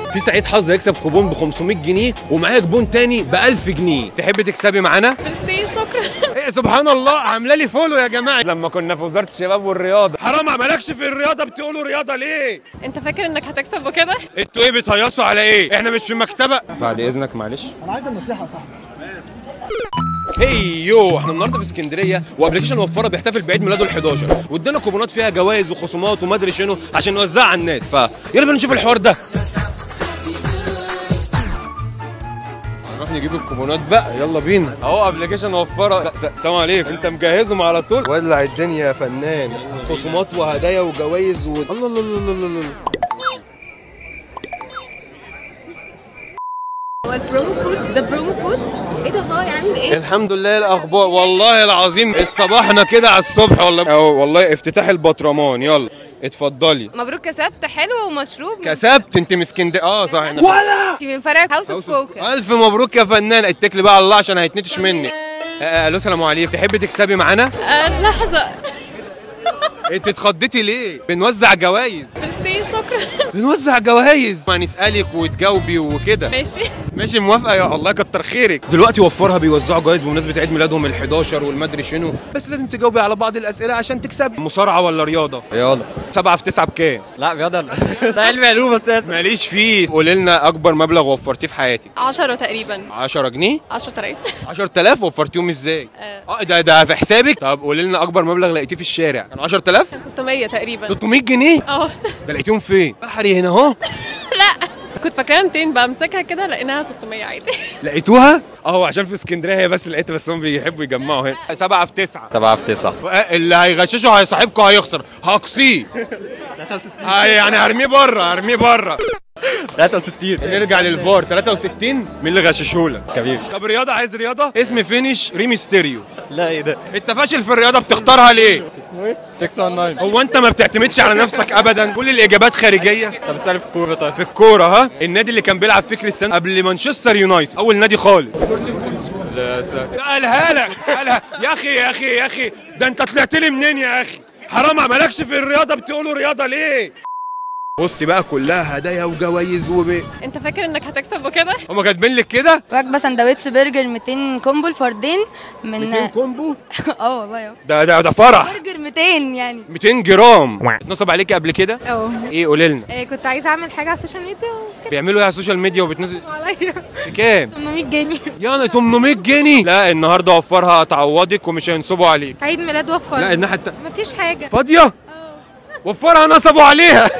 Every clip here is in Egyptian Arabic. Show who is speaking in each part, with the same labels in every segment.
Speaker 1: في سعيد حظ هيكسب كوبون ب 500 جنيه ومعايا كوبون تاني ب 1000 جنيه تحبي تكسبي معانا
Speaker 2: ميرسي شكرا
Speaker 1: إيه سبحان الله عامله لي فولو يا جماعه لما كنا في وزاره الشباب والرياضه حرام مالكش في الرياضه بتقولوا رياضه ليه
Speaker 2: انت فاكر انك هتكسب وكده
Speaker 1: انتوا ايه بتهيصوا على ايه احنا مش في مكتبه بعد اذنك معلش
Speaker 3: انا عايز النصيحه صح
Speaker 1: هي يو احنا النهارده في اسكندريه وابلكيشن وفره بيحتفل بعيد ميلاده ال 11 وادانا كوبونات فيها جوائز وخصومات وما ادري شنو عشان نوزعها على الناس فيلا بينا نشوف الحوار ده نروح نجيب الكوبونات بقى يلا بينا اهو ابلكيشن وفره س- سلام عليكم انت مجهزهم على طول
Speaker 4: ولع الدنيا يا فنان خصومات وهدايا وجوائز و...
Speaker 1: الله الله الله الله الله
Speaker 2: هو البرومو كود ده برومو كود ايه ده ها يعني ايه
Speaker 1: الحمد لله الاخبار والله العظيم اصطبحنا كده على الصبح والله أهو والله افتتاح البطرمان يلا اتفضلي
Speaker 2: مبروك كسبت حلو ومشروب
Speaker 1: كسبت انت من اسكندريه اه صح احنا
Speaker 2: من فرق هاوس اوف كوكا
Speaker 1: الف مبروك يا فنان اتكلي بقى على الله عشان هيتنتش مني آه، آه، الو السلام عليكم تحبي تكسبي معانا
Speaker 2: آه لحظة
Speaker 1: انت اتخضيتي ليه بنوزع جوائز
Speaker 2: ميرسي شكرا
Speaker 1: بنوزع جوائز ما نسالك وتجاوبي وكده
Speaker 2: ماشي
Speaker 1: ماشي موافقه يا الله كتر خيرك دلوقتي وفرها بيوزعوا جوائز بمناسبه عيد ميلادهم ال 11 والمدري شنو بس لازم تجاوبي على بعض الاسئله عشان تكسبي مصارعه ولا رياضه
Speaker 5: رياضة
Speaker 1: سبعة في تسعة بكام
Speaker 5: لا رياضة ده علم علوم اساسا
Speaker 1: ماليش فيه قولي لنا اكبر مبلغ وفرتيه في حياتك
Speaker 2: 10 تقريبا
Speaker 1: 10 جنيه
Speaker 2: 10000
Speaker 1: 10000 وفرتيهم ازاي
Speaker 2: آه.
Speaker 1: اه ده ده في حسابك طب قولي لنا اكبر مبلغ لقيتيه في الشارع كان 10000
Speaker 2: 600 تقريبا
Speaker 1: 600 جنيه
Speaker 2: اه
Speaker 1: ده لقيتيهم فين بحري هنا اهو
Speaker 2: لا كنت فاكراها 200 بمسكها كده لقيناها 600 عادي
Speaker 1: لقيتوها اه عشان في اسكندريه هي بس لقيتها بس هم بيحبوا يجمعوا هنا سبعة في تسعة
Speaker 5: سبعة في تسعة
Speaker 1: اللي هيغششه هيصاحبكم هيخسر هقصيه آه يعني هرميه بره هرميه بره
Speaker 5: 63
Speaker 1: نرجع للفار 63 مين اللي غششهولك
Speaker 5: كبير
Speaker 1: طب رياضه عايز رياضه اسم فينيش ريمي ستيريو
Speaker 5: لا ايه ده
Speaker 1: انت فاشل في الرياضه بتختارها ليه
Speaker 5: 619
Speaker 1: هو انت ما بتعتمدش على نفسك ابدا كل الاجابات خارجيه
Speaker 5: طب اسألي في الكورة طيب
Speaker 1: في الكوره ها النادي اللي كان بيلعب فكر السنه قبل مانشستر يونايتد اول نادي خالص قالها لك قالها يا اخي يا اخي يا اخي ده انت طلعت لي منين يا اخي حرام مالكش في الرياضه بتقولوا رياضه ليه بصي بقى كلها هدايا وجوائز وب
Speaker 2: انت فاكر انك هتكسب وكده
Speaker 1: هما كاتبين لك كده
Speaker 6: وجبه سندوتش برجر 200 كومبو الفردين من
Speaker 1: 200 كومبو
Speaker 6: اه والله اهو
Speaker 1: ده ده ده فرح
Speaker 6: برجر 200 يعني
Speaker 1: 200 جرام اتنصب عليكي قبل كده
Speaker 7: اه
Speaker 1: ايه قولي لنا
Speaker 7: إيه، كنت عايزه اعمل حاجه على السوشيال ميديا وكده
Speaker 1: بيعملوا ايه على السوشيال ميديا وبتنزل
Speaker 7: عليا
Speaker 1: بكام
Speaker 7: 800 جنيه
Speaker 1: يعني 800 جنيه لا النهارده وفرها تعوضك ومش هينصبوا عليك
Speaker 7: عيد ميلاد وفر
Speaker 1: لا الناحيه الت...
Speaker 7: مفيش حاجه
Speaker 1: فاضيه
Speaker 7: اه
Speaker 1: وفرها نصبوا عليها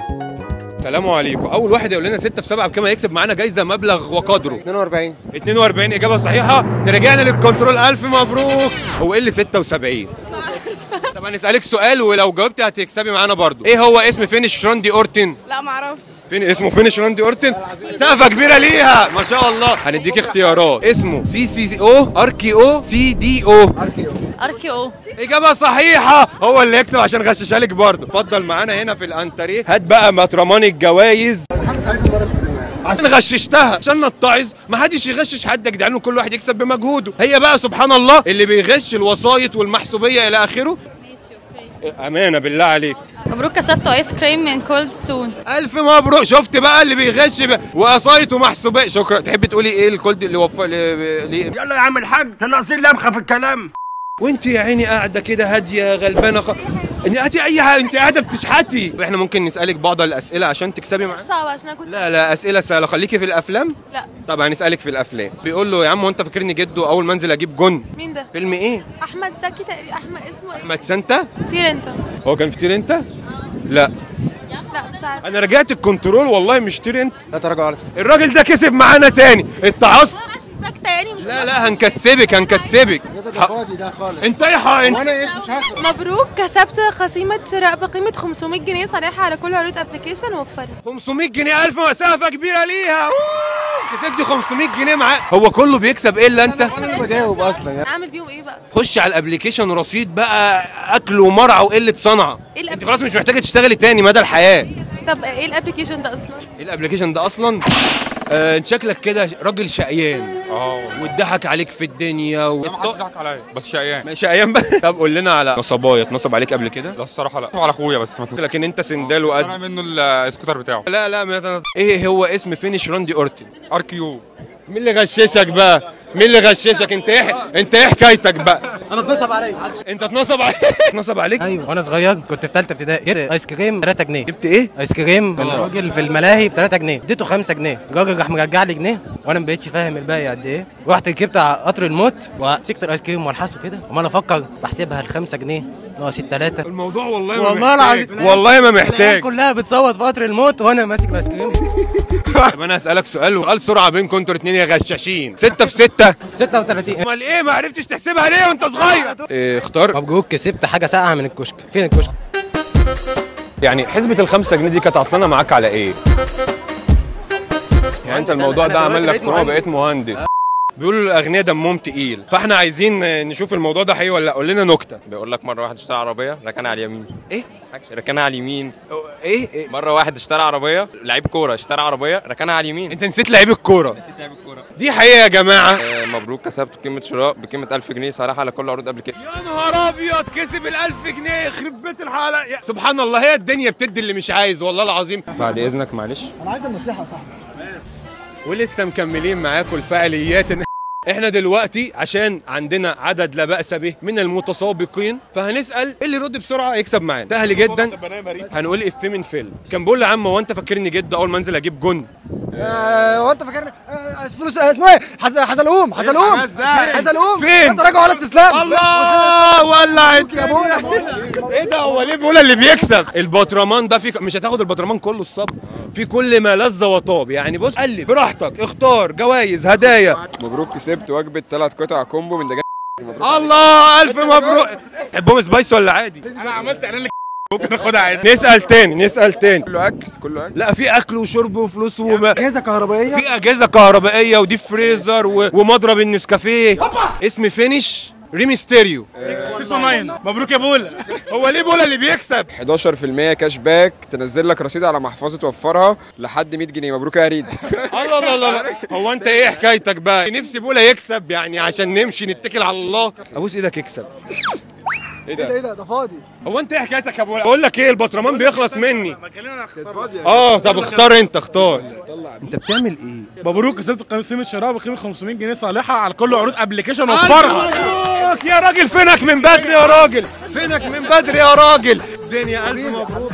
Speaker 1: سلام عليكم اول واحد يقول لنا 6 في 7 بكام هيكسب معانا جايزه مبلغ وقدره
Speaker 4: 42
Speaker 1: 42 اجابه صحيحه رجعنا للكنترول الف مبروك هو ايه اللي 76 طب هنسالك سؤال ولو جاوبتي هتكسبي معانا برضو ايه هو اسم فينيش راندي اورتن
Speaker 2: لا معرفش
Speaker 1: فين اسمه فينيش راندي اورتن سقفه كبيره ليها ما شاء الله هنديك اختيارات اسمه سي سي او ار كي او سي دي او
Speaker 2: اركي او
Speaker 1: اجابه صحيحه هو اللي يكسب عشان غششها لك برضه اتفضل معانا هنا في الانتريه هات بقى مطرمان الجوائز عشان غششتها عشان نتعظ ما حدش يغشش حد يا جدعان وكل واحد يكسب بمجهوده هي بقى سبحان الله اللي بيغش الوسايط والمحسوبيه الى اخره امانه بالله عليك
Speaker 2: مبروك كسبت ايس كريم من كولد ستون
Speaker 1: الف مبروك شفت بقى اللي بيغش بقى وقصايط ومحسوبيه شكرا تحبي تقولي ايه الكولد اللي وفق لي...
Speaker 8: يلا يا عم الحاج ده ناقصين لمخه في الكلام
Speaker 1: وانت يا عيني قاعده كده هاديه غلبانه خ... انت هاتي اي حاجه انت قاعده بتشحتي احنا ممكن نسالك بعض الاسئله عشان تكسبي معانا
Speaker 6: صعب عشان انا كنت
Speaker 1: لا لا اسئله سهله خليكي في الافلام
Speaker 6: لا
Speaker 1: طب هنسالك في الافلام بيقول له يا عم وانت فاكرني جده اول ما انزل اجيب جن
Speaker 6: مين ده
Speaker 1: فيلم ايه
Speaker 6: احمد زكي تقريبا احمد اسمه ايه
Speaker 1: احمد سانتا
Speaker 6: طير انت
Speaker 1: هو كان في طير انت لا
Speaker 6: لا مش عارف
Speaker 1: انا رجعت الكنترول والله مش طير انت
Speaker 4: لا تراجع على
Speaker 1: الراجل ده كسب معانا تاني اتعصت
Speaker 7: ساكته يعني مش
Speaker 1: لا لا هنكسبك هنكسبك
Speaker 4: ده
Speaker 1: ح-
Speaker 4: فاضي ده خالص
Speaker 1: انت يا حا انت
Speaker 4: وانا ايش مش هخسر
Speaker 6: مبروك كسبت خصيمة شراء بقيمة 500 جنيه صالحة على كل عروض ابلكيشن وفرها
Speaker 1: 500 جنيه الف مسافه كبيره ليها كسبت 500 جنيه معاه هو كله بيكسب ايه الا انت
Speaker 4: انا اللي بجاوب اصلا يعني
Speaker 6: اعمل بيهم ايه بقى؟
Speaker 1: خش على الابلكيشن رصيد بقى اكل ومرعى وقله صنعه
Speaker 6: ايه
Speaker 1: انت خلاص مش محتاجه تشتغلي تاني مدى الحياه
Speaker 6: طب ايه الابلكيشن ده اصلا؟
Speaker 1: ايه الابلكيشن ده اصلا آه انت شكلك كده راجل شقيان
Speaker 5: اه
Speaker 1: واتضحك عليك في الدنيا و...
Speaker 5: ما حدش ضحك عليا بس شقيان
Speaker 1: ماشي ايام بقى طب قول لنا على نصبايه اتنصب عليك قبل كده
Speaker 5: لا الصراحه لا على اخويا بس ما
Speaker 1: لكن انت سندال
Speaker 5: انا
Speaker 1: وقد
Speaker 5: منه السكوتر بتاعه
Speaker 1: لا لا ما ايه هو اسم فينيش راندي اورتن
Speaker 5: ار كيو
Speaker 1: مين اللي غششك بقى مين اللي غششك انت ايه انت ايه حكايتك بقى
Speaker 3: انا اتنصب عليا
Speaker 1: انت اتنصب عليك اتنصب عليك
Speaker 3: ايوه وانا صغير كنت في ثالثه ابتدائي جبت ايس كريم 3 جنيه
Speaker 1: جبت ايه
Speaker 3: ايس كريم من راجل في الملاهي ب 3 جنيه اديته 5 جنيه الراجل راح مرجع لي جنيه وانا ما بقتش فاهم الباقي قد ايه رحت ركبت على قطر الموت ومسكت الايس كريم والحسه كده وما افكر بحسبها ال 5 جنيه ناقص الثلاثه
Speaker 1: الموضوع والله ما
Speaker 3: والله
Speaker 1: محتاج.
Speaker 3: العظيم.
Speaker 1: والله ما
Speaker 3: العيال
Speaker 1: محتاج
Speaker 3: كلها بتصوت في قطر الموت وانا ماسك الايس كريم
Speaker 1: طب انا هسألك سؤال وقال سرعة بينكم انتوا الاثنين يا غشاشين ستة في ستة
Speaker 3: 36
Speaker 1: امال ايه ما عرفتش تحسبها ليه وانت صغير إيه اختار
Speaker 3: مبروك كسبت حاجه ساقعه من الكشك فين الكشك
Speaker 1: يعني حسبة الخمسة جنيه دي كانت عطلانة معاك على ايه؟ يعني انت الموضوع ده
Speaker 3: أنا
Speaker 1: عمل
Speaker 3: دلوقتي
Speaker 1: لك
Speaker 3: بقيت
Speaker 1: تروما
Speaker 3: مهندس.
Speaker 1: بقيت مهندس بيقولوا الاغنياء دمهم تقيل فاحنا عايزين آه، نشوف الموضوع ده حقيقي ولا لا قول لنا نكته
Speaker 9: بيقول لك مره واحد اشترى عربيه ركنها على اليمين
Speaker 1: ايه
Speaker 9: ركنها على اليمين
Speaker 1: ايه, إيه؟
Speaker 9: مره واحد اشترى عربيه لعيب كوره اشترى عربيه ركنها على اليمين
Speaker 1: انت نسيت لعيب الكوره
Speaker 9: نسيت لعيب الكوره
Speaker 1: دي حقيقه يا جماعه
Speaker 9: آه مبروك كسبت قيمه شراء بقيمه 1000 جنيه صراحه على كل عروض قبل كده
Speaker 1: يا نهار ابيض كسب ال 1000 جنيه يخرب بيت الحلقه يا- سبحان الله هي الدنيا بتدي اللي مش عايز والله العظيم بعد اذنك معلش
Speaker 3: انا عايز النصيحه صح
Speaker 1: ولسه مكملين معاكم الفعاليات احنا دلوقتي عشان عندنا عدد لا بأس به من المتسابقين فهنسأل اللي يرد بسرعة يكسب معانا سهل جدا هنقول افيه من فيلم كان بيقول لي يا عم هو انت فاكرني جد اول ما انزل اجيب جون
Speaker 3: هو انت فاكرني آه، فلوس آه، اسمه ايه حز- حزلقوم حزلقوم
Speaker 1: الحماس ده؟
Speaker 3: حزلقوم
Speaker 1: فين؟
Speaker 3: تراجع على استسلام
Speaker 1: الله ولعت
Speaker 3: يا ابويا يا ابويا
Speaker 1: ايه ده هو ليه بيقول اللي بيكسب البطرمان ده في مش هتاخد البطرمان كله الصبر في كل ما لذ وطاب يعني بص قلب براحتك اختار جوائز هدايا
Speaker 4: مبروك كسبت وجبه ثلاث قطع كومبو من دجاج
Speaker 1: الله الف مبروك تحبهم سبايس ولا عادي
Speaker 5: انا عملت اعلان ممكن ناخدها عادي
Speaker 1: نسال تاني نسال تاني
Speaker 4: كله اكل كله اكل
Speaker 1: لا في اكل وشرب وفلوس وما
Speaker 3: اجهزه كهربائيه
Speaker 1: في اجهزه كهربائيه وديب فريزر و... ومضرب النسكافيه اسم فينيش ريميستيريو
Speaker 5: 619 مبروك يا بولا
Speaker 1: هو ليه بولا اللي بيكسب
Speaker 4: 11% كاش باك تنزل لك رصيد على محفظه توفرها لحد 100 جنيه مبروك يا ريد
Speaker 1: الله الله الله الله. هو انت ايه حكايتك بقى نفسي بولا يكسب يعني عشان نمشي نتكل على الله ابوس ايدك يكسب
Speaker 4: ايه ده
Speaker 3: ايه ده ده فاضي
Speaker 1: هو انت ايه حكايتك يا بولا بقول لك ايه البطرمان بيخلص مني اه طب اختار انت اختار انت بتعمل ايه
Speaker 5: مبروك كسبت قيمه شراء بقيمه 500 جنيه صالحه على كل عروض ابلكيشن وفرها
Speaker 1: مبروك يا راجل فينك من بدري يا راجل فينك من بدري يا راجل الدنيا الف مبروك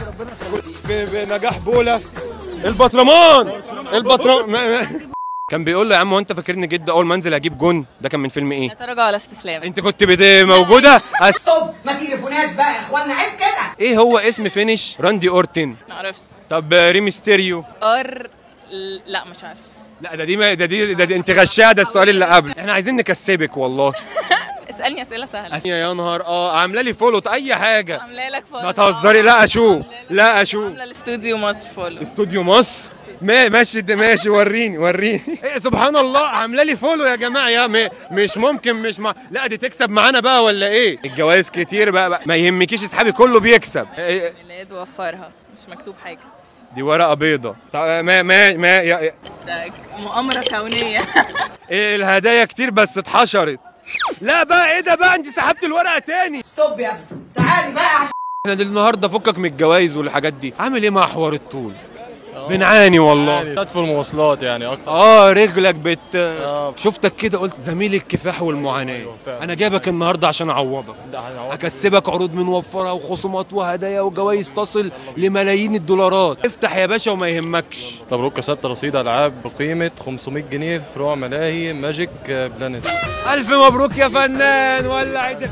Speaker 1: ب- بنجاح بولا البطرمان البطرمان كان بيقول له يا عم هو انت فاكرني جد اول ما انزل اجيب جون ده كان من فيلم ايه
Speaker 2: تراجع على استسلام
Speaker 1: انت كنت بت- موجوده أس...
Speaker 10: ما تليفوناش بقى يا اخوانا عيب كده
Speaker 1: ايه هو اسم فينيش راندي اورتن
Speaker 2: معرفش
Speaker 1: طب ريميستيريو
Speaker 2: ار لا مش عارف
Speaker 1: لا ده دي ما ده دي, ده دي انت غشاها ده السؤال اللي قبل احنا عايزين نكسبك والله
Speaker 2: اسالني اسئله سهله
Speaker 1: يا نهار اه عامله لي فولو اي حاجه
Speaker 2: عامله لك فولو
Speaker 1: ما تهزري لا اشوف لا اشوف
Speaker 2: عامله الاستوديو مصر فولو
Speaker 1: استوديو مصر ما ماشي ده ماشي وريني وريني ايه سبحان الله عامله لي فولو يا جماعه يا م... مش ممكن مش ما... لا دي تكسب معانا بقى ولا ايه الجوائز كتير بقى, بقى. ما يهمكيش اصحابي كله بيكسب إيه
Speaker 2: ميلاد وفرها مش مكتوب حاجه
Speaker 1: دي ورقه بيضه طب ما ما ما يا...
Speaker 2: ده مؤامره كونيه
Speaker 1: إيه الهدايا كتير بس اتحشرت لا بقى ايه ده بقى انت سحبت الورقه تاني
Speaker 10: ستوب يا ابني تعالي بقى عشان
Speaker 1: احنا دل- النهارده فكك من الجوائز والحاجات دي عامل ايه مع حوار الطول بنعاني والله
Speaker 5: في المواصلات يعني اكتر
Speaker 1: اه رجلك بت
Speaker 5: آه.
Speaker 1: شفتك كده قلت زميل الكفاح والمعاناه
Speaker 5: أيوة فعلا.
Speaker 1: انا جايبك النهارده عشان اعوضك اكسبك عروض منوفره وخصومات وهدايا وجوائز تصل لملايين الدولارات افتح يا باشا وما يهمكش
Speaker 5: مبروك كسبت رصيد العاب بقيمه 500 جنيه في فروع ملاهي ماجيك بلانت
Speaker 1: الف مبروك يا فنان ولع ايدك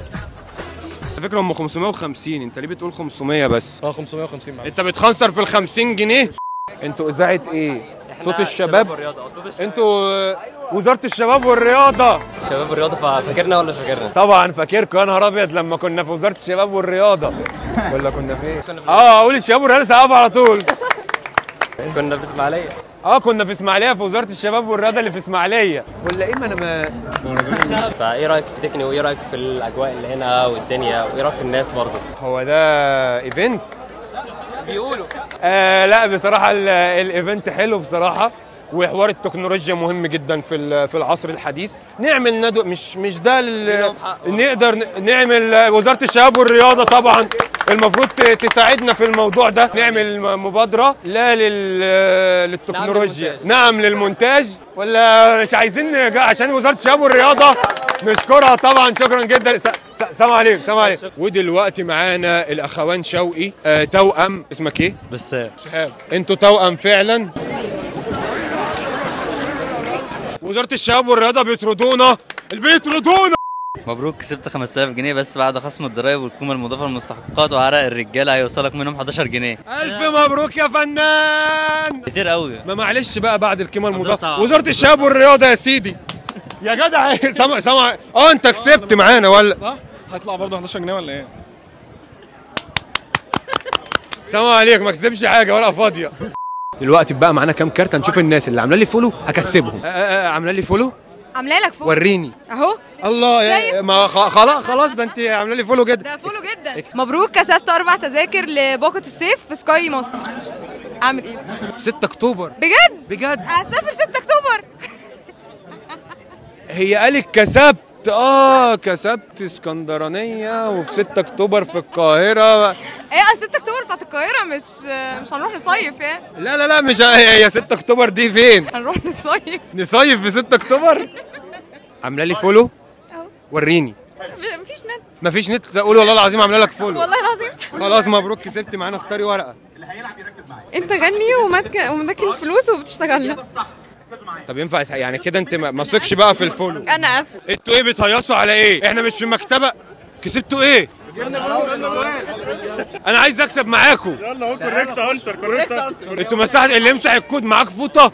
Speaker 1: على فكره هم 550 انت ليه بتقول 500 بس
Speaker 5: اه 550 معاك
Speaker 1: انت بتخنصر في ال 50 جنيه انتوا اذاعه ايه صوت الشباب انتوا آه، وزاره الشباب والرياضه
Speaker 9: شباب الرياضه فاكرنا ولا مش فاكرنا
Speaker 1: طبعا فاكركم يا نهار ابيض لما كنا في وزاره الشباب والرياضه ولا كنا فين اه اقول الشباب والرياضه سقف على طول
Speaker 9: كنا في اسماعيليه
Speaker 1: اه كنا في اسماعيليه في وزاره الشباب والرياضه اللي في اسماعيليه ولا ايه ما انا ما
Speaker 9: فايه رايك في تكني وايه رايك في الاجواء اللي هنا والدنيا وايه رايك في الناس برضه
Speaker 1: هو ده ايفنت بيقولوا آه لا بصراحه ال- الايفنت حلو بصراحه وحوار التكنولوجيا مهم جدا في ال- في العصر الحديث نعمل ندوه مش مش ده ال- نقدر ن- نعمل وزاره الشباب والرياضه طبعا المفروض ت- تساعدنا في الموضوع ده نعمل م- مبادره لا لل للتكنولوجيا نعم للمونتاج ولا مش عايزين نج- عشان وزاره الشباب والرياضه نشكرها طبعا شكرا جدا س- س- سلام عليكم سلام عليكم ودلوقتي معانا الاخوان شوقي آه توأم اسمك ايه
Speaker 11: بس
Speaker 1: شهاب انتوا توأم فعلا وزاره الشباب والرياضه بيطردونا بيطردونا
Speaker 11: مبروك كسبت 5000 جنيه بس بعد خصم الضرايب والقيمه المضافه للمستحقات وعرق الرجاله هيوصلك منهم 11 جنيه
Speaker 1: الف مبروك يا فنان
Speaker 11: كتير قوي
Speaker 1: ما معلش بقى بعد القيمه المضافه
Speaker 11: صعب.
Speaker 1: وزاره الشباب والرياضه يا سيدي يا جدع سامع سامع اه انت كسبت معانا ولا
Speaker 12: صح؟ هيطلع برضه 11 جنيه ولا ايه؟
Speaker 1: سلام عليكم ما كسبش حاجه ورقه فاضيه دلوقتي بقى معانا كام كارت هنشوف الناس اللي عامله لي فولو هكسبهم آه، آه، آه، عامله لي فولو
Speaker 6: عامله لك فوق
Speaker 1: وريني
Speaker 6: اهو
Speaker 1: الله يا
Speaker 6: شايف؟
Speaker 1: ما خ- خلاص خلاص ده انت عامله لي فولو جدا
Speaker 6: ده فولو جدا مبروك كسبت اربع تذاكر لباقه الصيف في سكاي مصر اعمل ايه
Speaker 1: 6 اكتوبر
Speaker 6: بجد
Speaker 1: بجد
Speaker 6: هسافر 6 اكتوبر
Speaker 1: هي قالت كسبت اه كسبت اسكندرانيه وفي 6 اكتوبر في القاهره
Speaker 6: ايه 6 اكتوبر بتاعت القاهره مش مش هنروح نصيف يعني
Speaker 1: لا لا لا مش هي هي 6 اكتوبر دي فين
Speaker 6: هنروح نصيف
Speaker 1: نصيف في 6 اكتوبر عامله لي فولو
Speaker 6: اهو
Speaker 1: وريني
Speaker 6: مفيش نت
Speaker 1: مفيش نت قول والله العظيم عامله لك فولو
Speaker 6: والله العظيم
Speaker 1: خلاص مبروك كسبت معانا اختاري ورقه
Speaker 2: انت غني وماسك ومدكن فلوس وبتشتغلنا
Speaker 1: طب ينفع يعني كده انت ما ما ثقش بقى في الفولو
Speaker 2: انا اسف
Speaker 1: انتوا ايه بتهيصوا على ايه احنا مش في مكتبه كسبتوا ايه انا عايز اكسب معاكم
Speaker 12: يلا اهو كوريكت انسر كوريكت انسر
Speaker 1: انتوا مساحه اللي يمسح الكود معاك فوطه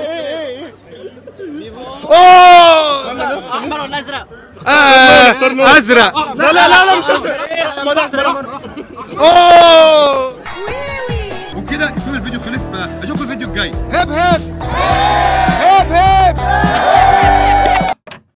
Speaker 1: اوه
Speaker 10: احمر ولا ازرق؟
Speaker 1: آه ازرق
Speaker 12: لا لا لا لا مش ازرق
Speaker 1: اوه وكده يكون الفيديو خلص فاشوفكم الفيديو الجاي هب هب